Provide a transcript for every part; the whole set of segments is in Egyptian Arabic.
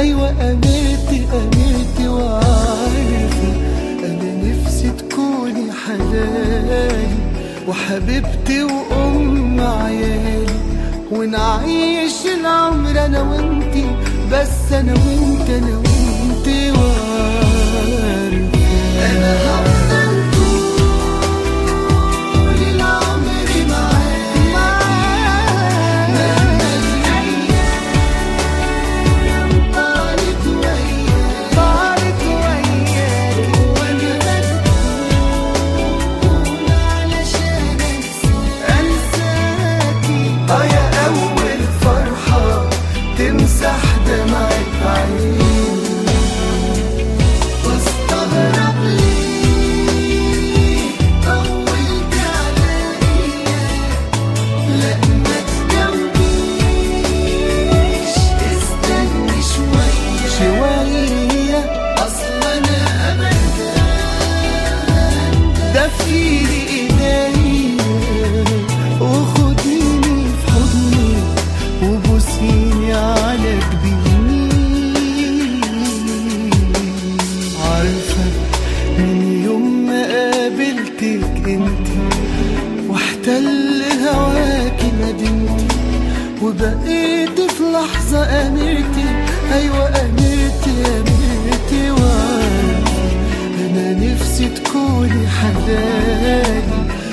ايوه امرتي امرتي وعارفة انا نفسي تكوني حلالي وحبيبتي وام عيالي ونعيش العمر انا وانتي بس انا وانت انا وانتي وعارفة انا هفضل طول العمر معاك مهما الايام طالت وياك طالت وياك وانا مسؤول علشان انساكي اه يا اول فرحه تمسح دمعة عيني واستغرب ليه طولت عليا لا ما تجاوبيش استني شوية شوية أصل أنا أبدا دفيلي إيديا وخديني في حضني وبوسيني على جبيني عارفة من يوم ما قابلتك انتي واحتل هواكي مدينتي وبقيت في لحظة أميرتي أيوة أميرتي أميرتي وعارفة أنا نفسي تكوني حلالي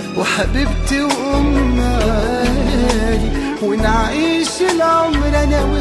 وحبيبتي وأم عالي ونعيش العمر أنا